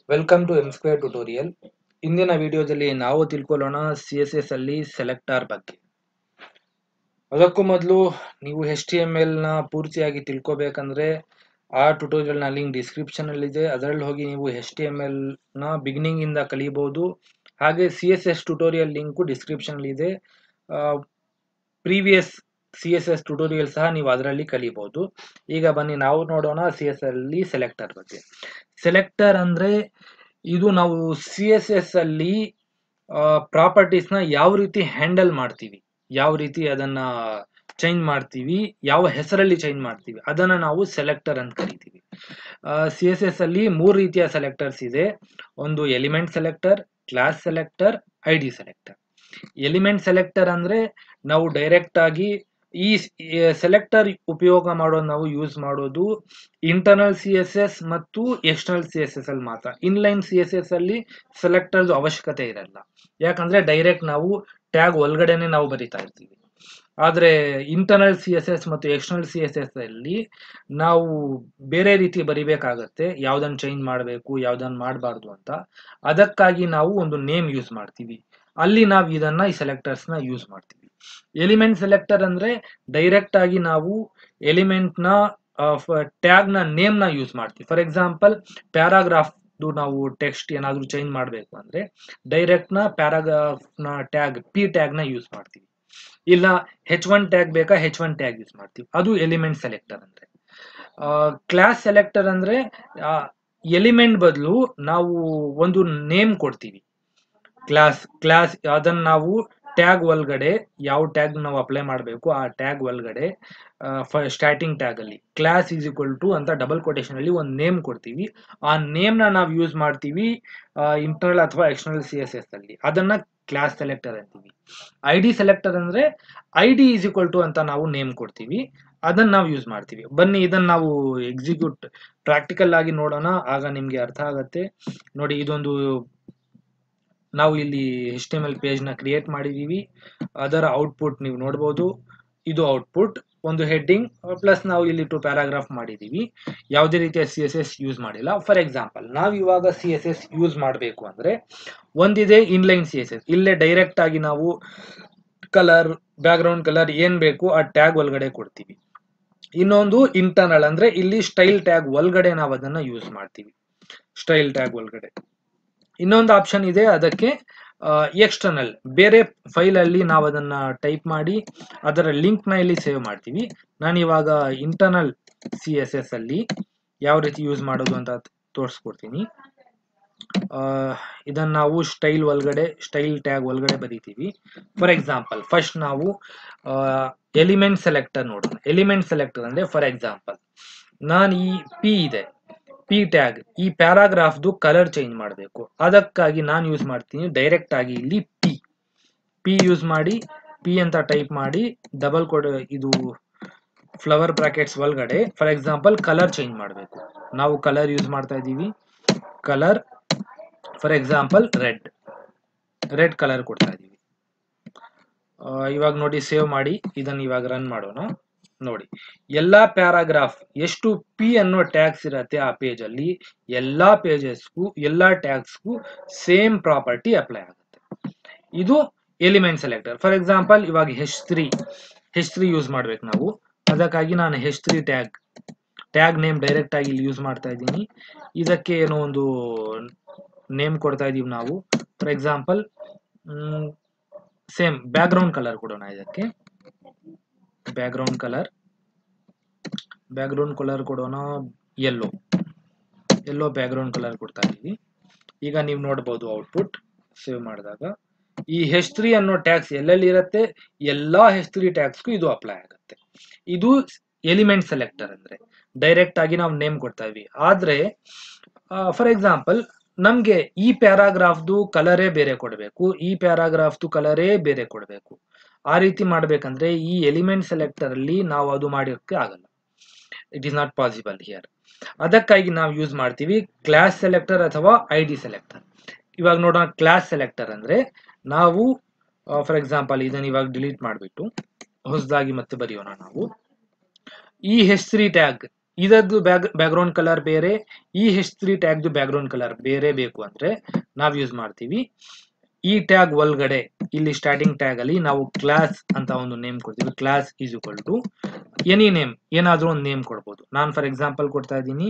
welcome to M square tutorial ಇಂದಿನ ವಿಡಿಯೋದಲ್ಲಿ ನಾವು ತಿಳ್ಕೊಳ್ಳೋಣ ಸಿ ಎಸ್ ಎಸ್ ಅಲ್ಲಿ ಸೆಲೆಕ್ಟಾರ್ ಬಗ್ಗೆ ಅದಕ್ಕೂ ಮೊದಲು ನೀವು ಎಚ್ ಟಿ ಎಮ್ ಎಲ್ ನ ಪೂರ್ತಿಯಾಗಿ ತಿಳ್ಕೊಬೇಕಂದ್ರೆ ಆ ಟ್ಯುಟೋರಿಯಲ್ ನ ಲಿಂಕ್ ಡಿಸ್ಕ್ರಿಪ್ಷನ್ ಅಲ್ಲಿ ಇದೆ ಅದರಲ್ಲಿ ಹೋಗಿ ನೀವು ಎಚ್ ಟಿ ಎಮ್ ಎಲ್ ನ ಬಿಗಿನಿಂಗ್ ಇಂದ ಕಲಿಬಹುದು ಹಾಗೆ C S S tutorial link description ಅಲ್ಲಿ ಇದೆ previous C S S tutorial ಸಹ ನೀವು ಅದರಲ್ಲಿ ಕಲಿಬಹುದು ಈಗ ಬನ್ನಿ ನಾವು ನೋಡೋಣ ಸಿ ಎಸ್ ಅಲ್ಲಿ ಸೆಲೆಕ್ಟರ್ ಬಗ್ಗೆ ಸೆಲೆಕ್ಟರ್ ಅಂದ್ರೆ ಇದು ನಾವು ಸಿ ಎಸ್ ಎಸ್ ಅಲ್ಲಿ ಪ್ರಾಪರ್ಟೀಸ್ ನ ಯಾವ ರೀತಿ ಹ್ಯಾಂಡಲ್ ಮಾಡ್ತೀವಿ ಯಾವ ರೀತಿ ಅದನ್ನ ಚೇಂಜ್ ಮಾಡ್ತೀವಿ ಯಾವ ಹೆಸರಲ್ಲಿ ಚೇಂಜ್ ಮಾಡ್ತೀವಿ ಅದನ್ನ ನಾವು ಸೆಲೆಕ್ಟರ್ ಅಂತ ಕರಿತೀವಿ ಸಿ ಎಸ್ ಎಸ್ ಅಲ್ಲಿ ಮೂರು ರೀತಿಯ ಸೆಲೆಕ್ಟರ್ಸ್ ಇದೆ ಒಂದು element selector class selector I D selector element selector ಅಂದ್ರೆ ನಾವು ಡೈರೆಕ್ಟ್ ಆಗಿ ಈ ಸೆಲೆಕ್ಟರ್ ಉಪಯೋಗ ಮಾಡೋದು ನಾವು ಯೂಸ್ ಮಾಡೋದು ಇಂಟರ್ನಲ್ ಸಿ ಎಸ್ ಎಸ್ ಮತ್ತು ಎಕ್ಸ್ಟರ್ನಲ್ ಸಿ ಎಸ್ ಎಸ್ ಅಲ್ಲಿ ಮಾತ್ರ ಇನ್ಲೈನ್ ಸಿ ಎಸ್ ಎಸ್ ಅಲ್ಲಿ ಸೆಲೆಕ್ಟರ್ ಅವಶ್ಯಕತೆ ಇರಲ್ಲ ಯಾಕಂದ್ರೆ ಡೈರೆಕ್ಟ್ ನಾವು ಟ್ಯಾಗ್ ಒಳಗಡೆನೆ ನಾವು ಬರಿತಾ ಇರ್ತೀವಿ ಆದ್ರೆ ಇಂಟರ್ನಲ್ ಸಿ ಎಸ್ ಎಸ್ ಮತ್ತು ಎಕ್ಸ್ಟರ್ನಲ್ ಸಿ ಎಸ್ ಎಸ್ ಅಲ್ಲಿ ನಾವು ಬೇರೆ ರೀತಿ ಬರಿಬೇಕಾಗತ್ತೆ ಯಾವ್ದನ್ನ ಚೇಂಜ್ ಮಾಡಬೇಕು ಯಾವ್ದನ್ನ ಮಾಡಬಾರ್ದು ಅಂತ ಅದಕ್ಕಾಗಿ ನಾವು ಒಂದು ನೇಮ್ ಯೂಸ್ ಮಾಡ್ತೀವಿ ಅಲ್ಲಿ ನಾವು ಇದನ್ನ ಈ ಸೆಲೆಕ್ಟರ್ಸ್ ನ ಯೂಸ್ ಮಾಡ್ತೀವಿ ಎಲಿಮೆಂಟ್ ಸೆಲೆಕ್ಟರ್ ಅಂದ್ರೆ ಡೈರೆಕ್ಟ್ ಆಗಿ ನಾವು ಎಲಿಮೆಂಟ್ ನ ಟ್ಯಾಗ್ ನ ನೇಮ್ ನ ಯೂಸ್ ಮಾಡ್ತೀವಿ ಫಾರ್ ಎಕ್ಸಾಂಪಲ್ ಪ್ಯಾರಾಗ್ರಾಫ್ ನಾವು ಟೆಕ್ಸ್ಟ್ ಏನಾದ್ರೂ ಚೇಂಜ್ ಮಾಡಬೇಕು ಅಂದ್ರೆ ಡೈರೆಕ್ಟ್ ನ ಪ್ಯಾರಾಗ್ರಾಫ್ ನ ಟ್ಯಾಗ್ ಪಿ ಟ್ಯಾಗ್ ನ ಯೂಸ್ ಮಾಡ್ತೀವಿ ಇಲ್ಲ ಹೆಚ್ ಒನ್ ಟ್ಯಾಗ್ ಬೇಕಾ ಹೆಚ್ ಒನ್ ಟ್ಯಾಗ್ ಯೂಸ್ ಮಾಡ್ತೀವಿ ಅದು ಎಲಿಮೆಂಟ್ ಸೆಲೆಕ್ಟರ್ ಅಂದ್ರೆ ಕ್ಲಾಸ್ ಸೆಲೆಕ್ಟರ್ ಅಂದ್ರೆ ಎಲಿಮೆಂಟ್ ಬದಲು ನಾವು ಒಂದು ನೇಮ್ ಕೊಡ್ತೀವಿ ಕ್ಲಾಸ್ ಕ್ಲಾಸ್ ಅದನ್ನ ನಾವು ಟ್ಯಾಗ್ ಒಳಗಡೆ ಯಾವ ಟ್ಯಾಗ್ ನಾವು ಅಪ್ಲೈ ಮಾಡಬೇಕು ಆ ಟ್ಯಾಗ್ ಒಳಗಡೆ ಸ್ಟಾರ್ಟಿಂಗ್ ಟ್ಯಾಗ್ ಅಲ್ಲಿ ಕ್ಲಾಸ್ ಈಸ್ ಈಕ್ವಲ್ ಟು ಅಂತ ಡಬಲ್ ಕೊಟೇಶನ್ ಅಲ್ಲಿ ಒಂದು ನೇಮ್ ಕೊಡ್ತೀವಿ ಆ ನೇಮ್ ನ ನಾವು ಯೂಸ್ ಮಾಡ್ತೀವಿ ಇಂಟರ್ನಲ್ ಅಥವಾ ಎಕ್ಸ್ಟರ್ನಲ್ ಸಿ ಎಸ್ ಎಸ್ ಅಲ್ಲಿ ಅದನ್ನ ಕ್ಲಾಸ್ ಸೆಲೆಕ್ಟರ್ ಅಂತೀವಿ ಐ ಡಿ ಸೆಲೆಕ್ಟರ್ ಅಂದ್ರೆ I D is equal to ಅಂತ ನಾವು ನೇಮ್ ಕೊಡ್ತೀವಿ ಅದನ್ನ ನಾವು ಯೂಸ್ ಮಾಡ್ತೀವಿ ಬನ್ನಿ ಇದನ್ನ ನಾವು ಎಕ್ಸಿಕ್ಯೂಟ್ ಪ್ರಾಕ್ಟಿಕಲ್ ಆಗಿ ನೋಡೋಣ ಆಗ ನಿಮ್ಗೆ ಅರ್ಥ ಆಗತ್ತೆ ನೋಡಿ ಇದೊಂದು ನಾವು ಇಲ್ಲಿ H T M L page ನ ಕ್ರಿಯೇಟ್ ಮಾಡಿದೀವಿ ಅದರ ಔಟ್ಪುಟ್ ನೀವು ನೋಡಬಹುದು ಇದು ಔಟ್ಪುಟ್ ಒಂದು ಹೆಡ್ಡಿಂಗ್ ಪ್ಲಸ್ ನಾವು ಇಲ್ಲಿ ಟು ಪ್ಯಾರಾಗ್ರಾಫ್ ಮಾಡಿದೀವಿ ಯಾವುದೇ ರೀತಿಯ ಸಿ ಎಸ್ ಎಸ್ ಯೂಸ್ ಮಾಡಿಲ್ಲ ಫಾರ್ ಎಕ್ಸಾಂಪಲ್ ನಾವು ಇವಾಗ ಸಿ ಎಸ್ ಎಸ್ ಯೂಸ್ ಮಾಡಬೇಕು ಅಂದ್ರೆ ಒಂದಿದೆ ಇನ್ಲೈನ್ ಸಿ ಎಸ್ ಎಸ್ ಇಲ್ಲೇ ಡೈರೆಕ್ಟ್ ಆಗಿ ನಾವು ಕಲರ್ ಬ್ಯಾಕ್ಗ್ರೌಂಡ್ ಕಲರ್ ಏನ್ ಬೇಕು ಆ ಟ್ಯಾಗ್ ಒಳಗಡೆ ಕೊಡ್ತೀವಿ ಇನ್ನೊಂದು ಇಂಟರ್ನಲ್ ಅಂದ್ರೆ ಇಲ್ಲಿ ಸ್ಟೈಲ್ ಟ್ಯಾಗ್ ಒಳಗಡೆ ನಾವು ಅದನ್ನ ಯೂಸ್ ಮಾಡ್ತೀವಿ ಸ್ಟೈಲ್ ಟ್ಯಾಗ್ ಒಳಗಡೆ ಇನ್ನೊಂದು ಆಪ್ಷನ್ ಇದೆ ಅದಕ್ಕೆ ಎಕ್ಸ್ಟರ್ನಲ್ ಬೇರೆ ಫೈಲ್ ಅಲ್ಲಿ ನಾವು ಅದನ್ನ ಟೈಪ್ ಮಾಡಿ ಅದರ ಲಿಂಕ್ ನ ಇಲ್ಲಿ ಸೇವ್ ಮಾಡ್ತೀವಿ ನಾನು ಇವಾಗ ಇಂಟರ್ನಲ್ ಸಿ ಎಸ್ ಎಸ್ ಅಲ್ಲಿ ಯಾವ ರೀತಿ ಯೂಸ್ ಮಾಡೋದು ಅಂತ ತೋರಿಸ್ಕೊಡ್ತೀನಿ ಇದನ್ನ ನಾವು ಸ್ಟೈಲ್ ಒಳಗಡೆ ಸ್ಟೈಲ್ ಟ್ಯಾಗ್ ಒಳಗಡೆ ಬರೀತೀವಿ ಫಾರ್ ಎಕ್ಸಾಂಪಲ್ ಫಸ್ಟ್ ನಾವು ಎಲಿಮೆಂಟ್ ಸೆಲೆಕ್ಟರ್ ನೋಡೋಣ ಎಲಿಮೆಂಟ್ ಸೆಲೆಕ್ಟರ್ ಅಂದ್ರೆ ಫಾರ್ ಎಕ್ಸಾಂಪಲ್ ನಾನು ಈ ಪಿ ಇದೆ ಪಿ ಟ್ಯಾಗ್ ಈ ಪ್ಯಾರಾಗ್ರಾಫ್ದು ಕಲರ್ ಚೇಂಜ್ ಮಾಡಬೇಕು ಅದಕ್ಕಾಗಿ ನಾನು ಯೂಸ್ ಮಾಡ್ತೀನಿ ಡೈರೆಕ್ಟ್ ಆಗಿ ಇಲ್ಲಿ ಪಿ ಪಿ ಯೂಸ್ ಮಾಡಿ ಪಿ ಅಂತ ಟೈಪ್ ಮಾಡಿ ಡಬಲ್ ಕೋಡ್ ಇದು ಫ್ಲವರ್ ಬ್ರಾಕೆಟ್ಸ್ ಒಳಗಡೆ ಫಾರ್ ಎಕ್ಸಾಂಪಲ್ ಕಲರ್ ಚೇಂಜ್ ಮಾಡಬೇಕು ನಾವು ಕಲರ್ ಯೂಸ್ ಮಾಡ್ತಾ ಇದ್ದೀವಿ colour for example red red colour ಕೊಡ್ತಾ ಇದ್ದೀವಿ ಇವಾಗ ನೋಡಿ ಸೇವ್ ಮಾಡಿ ಇದನ್ನ ಇವಾಗ ರನ್ ಮಾಡೋಣ ನೋಡಿ ಎಲ್ಲಾ ಪ್ಯಾರಾಗ್ರಾಫ್ ಎಷ್ಟು ಪಿ ಅನ್ನೋ ಟ್ಯಾಗ್ಸ್ ಇರತ್ತೆ ಆ ಪೇಜ್ ಅಲ್ಲಿ ಎಲ್ಲಾ ಪೇಜಸ್ಗೂ ಎಲ್ಲಾ ಟ್ಯಾಗ್ಸ್ಗೂ ಸೇಮ್ ಪ್ರಾಪರ್ಟಿ ಅಪ್ಲೈ ಆಗುತ್ತೆ ಇದು ಎಲಿಮೆಂಟ್ ಸೆಲೆಕ್ಟರ್ ಫಾರ್ ಎಕ್ಸಾಂಪಲ್ ಇವಾಗ H three H three use ಮಾಡ್ಬೇಕು ನಾವು ಅದಕ್ಕಾಗಿ ನಾನು H three tag tag name direct ಆಗಿ ಇಲ್ಲಿ ಯೂಸ್ ಮಾಡ್ತಾ ಇದ್ದೀನಿ ಇದಕ್ಕೆ ಏನೋ ಒಂದು ನೇಮ್ ಕೊಡ್ತಾ ಇದೀವಿ ನಾವು for example same background colour ಕೊಡೋಣ ಇದಕ್ಕೆ ಬ್ಯಾಕ್ಗ್ರೌಂಡ್ ಕಲರ್ ಬ್ಯಾಕ್ಗ್ರೌಂಡ್ ಕಲರ್ ಕೊಡೋಣ ಯೆಲ್ಲೋ ಯೆಲ್ಲೋ ಬ್ಯಾಕ್ಗ್ರೌಂಡ್ ಕಲರ್ ಕೊಡ್ತಾ ಇದೀವಿ ಈಗ ನೀವು ನೋಡಬಹುದು ಔಟ್ಪುಟ್ ಸೇವ್ ಮಾಡಿದಾಗ ಈ ಹೆಚ್ ತ್ರೀ ಅನ್ನೋ ಟ್ಯಾಕ್ಸ್ ಎಲ್ಲೆಲ್ಲಿ ಇರುತ್ತೆ ಎಲ್ಲಾ ಹೆಚ್ ತ್ರೀ ಟ್ಯಾಕ್ಸ್ಗೂ ಇದು ಅಪ್ಲೈ ಆಗುತ್ತೆ ಇದು ಎಲಿಮೆಂಟ್ ಸೆಲೆಕ್ಟರ್ ಅಂದ್ರೆ ಡೈರೆಕ್ಟ್ ಆಗಿ ನಾವು ನೇಮ್ ಕೊಡ್ತಾ ಇದ್ವಿ ಆದ್ರೆ ಫಾರ್ ಎಕ್ಸಾಂಪಲ್ ನಮ್ಗೆ ಈ ಪ್ಯಾರಾಗ್ರಾಫ್ದು ಕಲರೇ ಬೇರೆ ಕೊಡಬೇಕು ಈ ಪ್ಯಾರಾಗ್ರಾಫ್ದು ಕಲರೇ ಬೇರೆ ಕೊಡಬೇಕು ಆ ರೀತಿ ಮಾಡ್ಬೇಕಂದ್ರೆ ಈ ಎಲಿಮೆಂಟ್ ಸೆಲೆಕ್ಟರ್ ಅಲ್ಲಿ ನಾವು ಅದು ಮಾಡೋಕ್ಕೆ ಆಗಲ್ಲ it is not possible here ಅದಕ್ಕಾಗಿ ನಾವು ಯೂಸ್ ಮಾಡ್ತೀವಿ ಕ್ಲಾಸ್ ಸೆಲೆಕ್ಟರ್ ಅಥವಾ ಐ ಡಿ ಸೆಲೆಕ್ಟರ್ ಇವಾಗ ನೋಡೋಣ ಕ್ಲಾಸ್ ಸೆಲೆಕ್ಟರ್ ಅಂದ್ರೆ ನಾವು ಫಾರ್ ಎಕ್ಸಾಂಪಲ್ ಇದನ್ನ ಇವಾಗ ಡಿಲೀಟ್ ಮಾಡಿಬಿಟ್ಟು ಹೊಸದಾಗಿ ಮತ್ತೆ ಬರೆಯೋಣ ನಾವು ಈ ಹೆಚ್ ತ್ರೀ ಟ್ಯಾಗ್ ಇದದ್ದು ಬ್ಯಾಕ್ ಬ್ಯಾಕ್ಗ್ರೌಂಡ್ ಕಲರ್ ಬೇರೆ ಈ ಹೆಚ್ ತ್ರೀ ಟ್ಯಾಗ್ದು ಬ್ಯಾಕ್ಗ್ರೌಂಡ್ ಕಲರ್ ಬೇರೆ ಬೇಕು ಅಂದ್ರೆ ನಾವು ಯೂಸ್ ಮಾಡ್ತೀವಿ ಈ ಟ್ಯಾಗ್ ಒಳಗಡೆ ಇಲ್ಲಿ ಸ್ಟಾರ್ಟಿಂಗ್ ಟ್ಯಾಗ್ ಅಲ್ಲಿ ನಾವು ಕ್ಲಾಸ್ ಅಂತ ಒಂದು ನೇಮ್ ಕೊಡ್ತೀವಿ class is equal to any name ಏನಾದ್ರೂ ಒಂದು ನೇಮ್ ಕೊಡ್ಬೋದು ನಾನು ಫಾರ್ ಎಕ್ಸಾಂಪಲ್ ಕೊಡ್ತಾ ಇದ್ದೀನಿ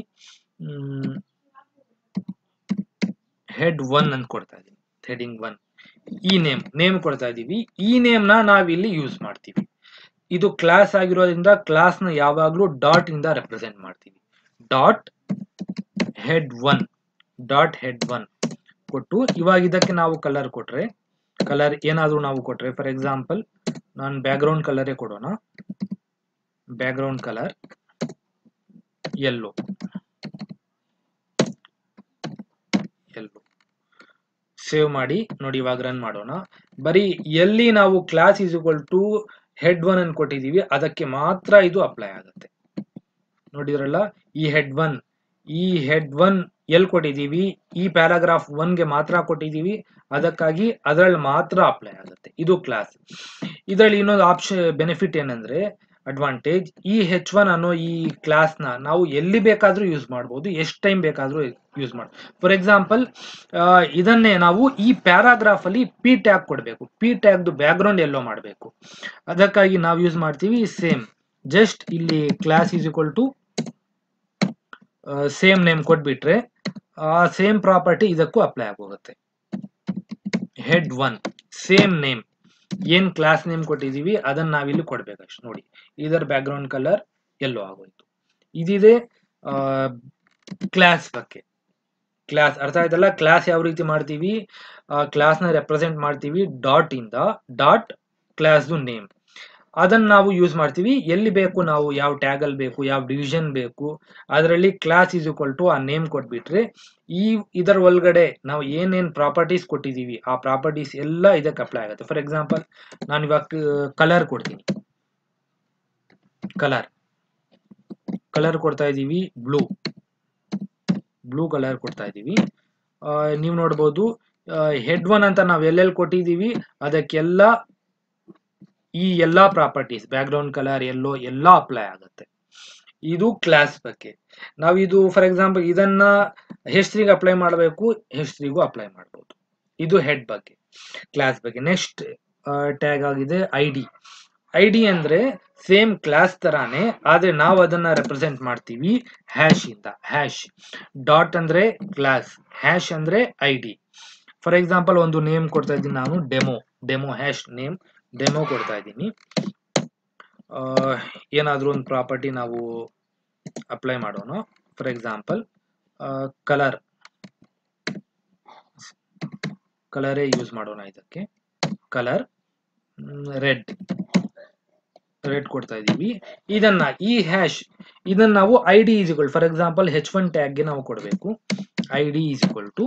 ಹೆಡ್ ಒನ್ ಅಂತ ಕೊಡ್ತಾ ಇದ್ದೀನಿ ಹೆಡಿಂಗ್ ಒನ್ ಈ ನೇಮ್ ನೇಮ್ ಕೊಡ್ತಾ ಇದ್ದೀವಿ ಈ ನೇಮ್ ನ ನಾವಿಲ್ಲಿ ಯೂಸ್ ಮಾಡ್ತೀವಿ ಇದು ಕ್ಲಾಸ್ ಆಗಿರೋದ್ರಿಂದ ಕ್ಲಾಸ್ ನ ಯಾವಾಗ್ಲೂ ಡಾಟ್ ಇಂದ ರೆಪ್ರೆಸೆಂಟ್ ಮಾಡ್ತೀವಿ dot head one dot head one ಕೊಟ್ಟು ಇವಾಗ ಇದಕ್ಕೆ ನಾವು ಕಲರ್ ಕೊಟ್ರೆ ಕಲರ್ ಏನಾದ್ರೂ ನಾವು ಕೊಟ್ರೆ ಫಾರ್ ಎಕ್ಸಾಂಪಲ್ ನಾನು ಬ್ಯಾಕ್ಗ್ರೌಂಡ್ ಕಲರೇ ಕೊಡೋಣ background colour yellow yellow save ಮಾಡಿ ನೋಡಿ ಇವಾಗ ರನ್ ಮಾಡೋಣ ಬರೀ ಎಲ್ಲಿ ನಾವು class is equal to head one ಅನ್ನು ಕೊಟ್ಟಿದೀವಿ ಅದಕ್ಕೆ ಮಾತ್ರ ಇದು ಅಪ್ಲೈ ಆಗುತ್ತೆ ನೋಡಿದ್ರಲ್ಲ ಈ ಹೆಡ್ ಒನ್ ಈ ಹೆಡ್ ಒನ್ ಎಲ್ಲಿ ಕೊಟ್ಟಿದೀವಿ ಈ ಪ್ಯಾರಾಗ್ರಾಫ್ ಒನ್ಗೆ ಮಾತ್ರ ಕೊಟ್ಟಿದೀವಿ ಅದಕ್ಕಾಗಿ ಅದರಲ್ಲಿ ಮಾತ್ರ ಅಪ್ಲೈ ಆಗುತ್ತೆ ಇದು ಕ್ಲಾಸ್ ಇದರಲ್ಲಿ ಇನ್ನೊಂದು ಆಪ್ಷನ್ ಬೆನಿಫಿಟ್ ಏನಂದ್ರೆ ಅಡ್ವಾಂಟೇಜ್ ಈ ಹೆಚ್ ಒನ್ ಅನ್ನೋ ಈ ಕ್ಲಾಸ್ ನ ನಾವು ಎಲ್ಲಿ ಬೇಕಾದ್ರೂ ಯೂಸ್ ಮಾಡ್ಬೋದು ಎಷ್ಟು ಟೈಮ್ ಬೇಕಾದ್ರೂ ಯೂಸ್ ಮಾಡ್ ಫಾರ್ ಎಕ್ಸಾಂಪಲ್ ಇದನ್ನೇ ನಾವು ಈ ಪ್ಯಾರಾಗ್ರಾಫ್ ಅಲ್ಲಿ ಪಿ ಟ್ಯಾಗ್ ಕೊಡಬೇಕು ಪಿ ಟ್ಯಾಗ್ದು ಬ್ಯಾಕ್ಗ್ರೌಂಡ್ ಎಲ್ಲೋ ಮಾಡಬೇಕು ಅದಕ್ಕಾಗಿ ನಾವು ಯೂಸ್ ಮಾಡ್ತೀವಿ ಸೇಮ್ ಜಸ್ಟ್ ಇಲ್ಲಿ class is equal to same name ಕೊಟ್ಬಿಟ್ರೆ ಆ ಸೇಮ್ ಪ್ರಾಪರ್ಟಿ ಇದಕ್ಕೂ ಅಪ್ಲೈ ಆಗೋಗುತ್ತೆ ಹೆಡ್ ಒನ್ ಸೇಮ್ ನೇಮ್ ಏನ್ ಕ್ಲಾಸ್ ನೇಮ್ ಕೊಟ್ಟಿದೀವಿ ಅದನ್ನ ನಾವಿಲ್ಲಿ ಕೊಡ್ಬೇಕಷ್ಟು ನೋಡಿ ಇದರ ಬ್ಯಾಕ್ಗ್ರೌಂಡ್ ಕಲರ್ ಎಲ್ಲೋ ಆಗೋಯ್ತು ಇದಿದೆ ಕ್ಲಾಸ್ ಬಗ್ಗೆ ಕ್ಲಾಸ್ ಅರ್ಥ ಆಯ್ತಲ್ಲ ಕ್ಲಾಸ್ ಯಾವ ರೀತಿ ಮಾಡ್ತೀವಿ ಕ್ಲಾಸ್ ನ ರೆಪ್ರೆಸೆಂಟ್ ಮಾಡ್ತೀವಿ ಡಾಟ್ ಇಂದ ಡಾಟ್ ಕ್ಲಾಸ್ದು ನೇಮ್ ಅದನ್ನ ನಾವು ಯೂಸ್ ಮಾಡ್ತೀವಿ ಎಲ್ಲಿ ಬೇಕು ನಾವು ಯಾವ ಟ್ಯಾಗ್ ಅಲ್ಲಿ ಬೇಕು ಯಾವ ಡಿವಿಷನ್ ಬೇಕು ಅದರಲ್ಲಿ ಕ್ಲಾಸ್ ಈಸ್ ಈಕ್ವಲ್ ಟು ಆ ನೇಮ್ ಕೊಟ್ಬಿಟ್ರೆ ಈ ಇದರ ಒಳಗಡೆ ನಾವು ಏನೇನ್ ಪ್ರಾಪರ್ಟೀಸ್ ಕೊಟ್ಟಿದೀವಿ ಆ ಪ್ರಾಪರ್ಟೀಸ್ ಎಲ್ಲ ಇದಕ್ಕೆ ಅಪ್ಲೈ ಆಗುತ್ತೆ ಫಾರ್ ಎಕ್ಸಾಂಪಲ್ ನಾನು ಇವಾಗ ಕಲರ್ ಕೊಡ್ತೀನಿ ಕಲರ್ ಕಲರ್ ಕೊಡ್ತಾ ಇದೀವಿ ಬ್ಲೂ ಬ್ಲೂ ಕಲರ್ ಕೊಡ್ತಾ ಇದೀವಿ ನೀವು ನೋಡ್ಬೋದು ಹೆಡ್ ಒನ್ ಅಂತ ನಾವು ಎಲ್ಲೆಲ್ಲಿ ಕೊಟ್ಟಿದೀವಿ ಅದಕ್ಕೆಲ್ಲ ಈ ಎಲ್ಲಾ ಪ್ರಾಪರ್ಟೀಸ್ ಬ್ಯಾಕ್ಗ್ರೌಂಡ್ ಕಲರ್ ಎಲ್ಲೋ ಎಲ್ಲ ಅಪ್ಲೈ ಆಗುತ್ತೆ ಇದು ಕ್ಲಾಸ್ ಬಗ್ಗೆ ನಾವು ಇದು ಫಾರ್ ಎಕ್ಸಾಂಪಲ್ ಇದನ್ನ ಹೆಸ್ರಿಗೆ ಅಪ್ಲೈ ಮಾಡಬೇಕು ಹೆಸ್ರಿಗೂ ಅಪ್ಲೈ ಮಾಡಬಹುದು ಇದು ಹೆಡ್ ಬಗ್ಗೆ ಕ್ಲಾಸ್ ಬಗ್ಗೆ ನೆಕ್ಸ್ಟ್ ಟ್ಯಾಗ್ ಆಗಿದೆ ಐ ಡಿ ಐ ಡಿ ಅಂದ್ರೆ ಸೇಮ್ ಕ್ಲಾಸ್ ತರಾನೇ ಆದ್ರೆ ನಾವು ಅದನ್ನ ರೆಪ್ರೆಸೆಂಟ್ ಮಾಡ್ತೀವಿ ಹ್ಯಾಶ್ ಇಂದ ಹ್ಯಾಶ್ ಡಾಟ್ ಅಂದ್ರೆ ಕ್ಲಾಸ್ ಹ್ಯಾಶ್ ಅಂದ್ರೆ ಐ ಡಿ ಫಾರ್ ಎಕ್ಸಾಂಪಲ್ ಒಂದು ನೇಮ್ ಕೊಡ್ತಾ ಇದ್ದೀನಿ ನಾನು demo demo hash name demo ಕೊಡ್ತಾ ಇದ್ದೀನಿ ಏನಾದರೂ ಒಂದು ಪ್ರಾಪರ್ಟಿ ನಾವು ಅಪ್ಲೈ ಮಾಡೋಣ ಫಾರ್ ಎಕ್ಸಾಂಪಲ್ ಕಲರ್ ಕಲರೇ ಯೂಸ್ ಮಾಡೋಣ ಇದಕ್ಕೆ ಕಲರ್ ರೆಡ್ ರೆಡ್ ಕೊಡ್ತಾ ಇದೀವಿ ಇದನ್ನ ಈ ಹ್ಯಾಶ್ ಇದನ್ನ ನಾವು I D is equal for example H one ಟ್ಯಾಗ್ಗೆ ನಾವು ಕೊಡಬೇಕು I D is equal to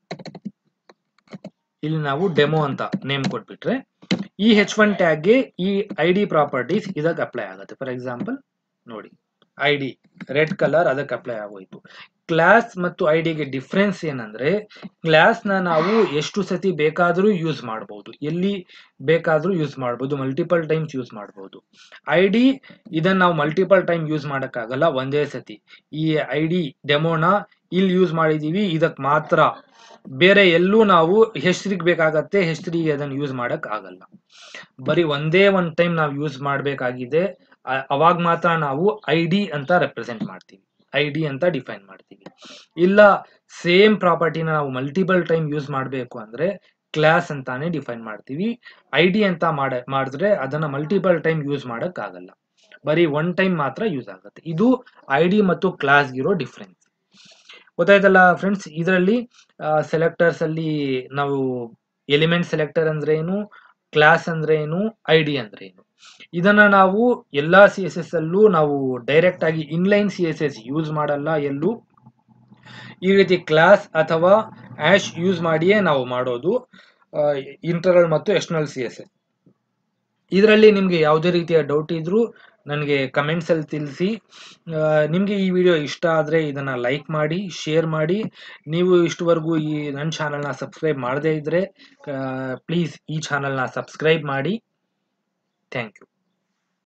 ಇಲ್ಲಿ ನಾವು ಡೆಮೋ ಅಂತ ನೇಮ್ ಕೊಟ್ಬಿಟ್ರೆ ಈ ಹೆಚ್ ಒನ್ ಟ್ಯಾಗ್ಗೆ ಈ ಐ ಡಿ ಪ್ರಾಪರ್ಟೀಸ್ ಇದಕ್ಕೆ ಅಪ್ಲೈ ಆಗುತ್ತೆ ಫಾರ್ ಎಕ್ಸಾಂಪಲ್ ನೋಡಿ ಐ ಡಿ ರೆಡ್ ಕಲರ್ ಅದಕ್ಕೆ ಅಪ್ಲೈ ಆಗೋಯ್ತು ಕ್ಲಾಸ್ ಮತ್ತು ಐ ಡಿಗೆ ಡಿಫ್ರೆನ್ಸ್ ಏನಂದ್ರೆ ಕ್ಲಾಸ್ ನ ನಾವು ಎಷ್ಟು ಸತಿ ಬೇಕಾದರೂ ಯೂಸ್ ಮಾಡಬಹುದು ಎಲ್ಲಿ ಬೇಕಾದರೂ ಯೂಸ್ ಮಾಡಬಹುದು ಮಲ್ಟಿಪಲ್ ಟೈಮ್ಸ್ ಯೂಸ್ ಮಾಡಬಹುದು ಐ ಡಿ ಇದನ್ನ ನಾವು ಮಲ್ಟಿಪಲ್ ಟೈಮ್ ಯೂಸ್ ಮಾಡೋಕ್ಕಾಗಲ್ಲ ಒಂದೇ ಸತಿ ಈ ಐ ಡಿ ಡೆಮೋನ ಇಲ್ಲಿ ಯೂಸ್ ಮಾಡಿದೀವಿ ಇದಕ್ಕೆ ಮಾತ್ರ ಬೇರೆ ಎಲ್ಲೂ ನಾವು ಹೆಸರಿಗೆ ಬೇಕಾಗತ್ತೆ ಹೆಸರಿಗೆ ಅದನ್ನು ಯೂಸ್ ಮಾಡಕ್ ಆಗಲ್ಲ ಬರೀ ಒಂದೇ ಒಂದ್ ಟೈಮ್ ನಾವು ಯೂಸ್ ಮಾಡಬೇಕಾಗಿದೆ ಅವಾಗ ಮಾತ್ರ ನಾವು ಐ ಡಿ ಅಂತ ರೆಪ್ರೆಸೆಂಟ್ ಮಾಡ್ತೀವಿ ಐ ಡಿ ಅಂತ ಡಿಫೈನ್ ಮಾಡ್ತೀವಿ ಇಲ್ಲ ಸೇಮ್ ಪ್ರಾಪರ್ಟಿನ ನಾವು ಮಲ್ಟಿಪಲ್ ಟೈಮ್ ಯೂಸ್ ಮಾಡಬೇಕು ಅಂದ್ರೆ ಕ್ಲಾಸ್ ಅಂತಾನೆ ಡಿಫೈನ್ ಮಾಡ್ತೀವಿ ಐ ಡಿ ಅಂತ ಮಾಡ ಮಾಡಿದ್ರೆ ಅದನ್ನ ಮಲ್ಟಿಪಲ್ ಟೈಮ್ ಯೂಸ್ ಮಾಡಕ್ ಆಗಲ್ಲ ಬರೀ ಒನ್ ಟೈಮ್ ಮಾತ್ರ ಯೂಸ್ ಆಗುತ್ತೆ ಇದು ಐ ಡಿ ಮತ್ತು ಕ್ಲಾಸ್ಗಿರೋ ಡಿಫ್ರೆನ್ಸ್ ಗೊತ್ತಾಯ್ತಲ್ಲ ಫ್ರೆಂಡ್ಸ್ ಇದರಲ್ಲಿ ಸೆಲೆಕ್ಟರ್ಸ್ ಅಲ್ಲಿ ನಾವು ಎಲಿಮೆಂಟ್ ಸೆಲೆಕ್ಟರ್ ಅಂದ್ರೆ ಏನು ಕ್ಲಾಸ್ ಅಂದ್ರೆ ಏನು ಐ ಡಿ ಅಂದ್ರೆ ಏನು ಇದನ್ನ ನಾವು ಎಲ್ಲಾ ಸಿ ಎಸ್ ಎಸ್ ಅಲ್ಲೂ ನಾವು ಡೈರೆಕ್ಟ್ ಆಗಿ inline C S S use ಮಾಡಲ್ಲ ಎಲ್ಲೂ ಈ ರೀತಿ ಕ್ಲಾಸ್ ಅಥವಾ ಆಶ್ ಯೂಸ್ ಮಾಡಿಯೇ ನಾವು ಮಾಡೋದು ಇಂಟರ್ನಲ್ ಮತ್ತು ಎಕ್ಸ್ಟರ್ನಲ್ ಸಿ ಎಸ್ ಎಸ್ ಇದರಲ್ಲಿ ನಿಮಗೆ ಯಾವುದೇ ರೀತಿಯ ಡೌಟ್ ಇದ್ರೂ ನನಗೆ ಕಮೆಂಟ್ಸ್ ಅಲ್ಲಿ ತಿಳಿಸಿ ನಿಮಗೆ ಈ ವಿಡಿಯೋ ಇಷ್ಟ ಆದರೆ ಇದನ್ನ ಲೈಕ್ ಮಾಡಿ ಶೇರ್ ಮಾಡಿ ನೀವು ಇಷ್ಟವರೆಗೂ ಈ ನನ್ನ ಚಾನಲ್ನ ಸಬ್ಸ್ಕ್ರೈಬ್ ಮಾಡದೇ ಇದ್ರೆ ಪ್ಲೀಸ್ ಈ ಚಾನಲ್ನ ಸಬ್ಸ್ಕ್ರೈಬ್ ಮಾಡಿ ಥ್ಯಾಂಕ್ ಯು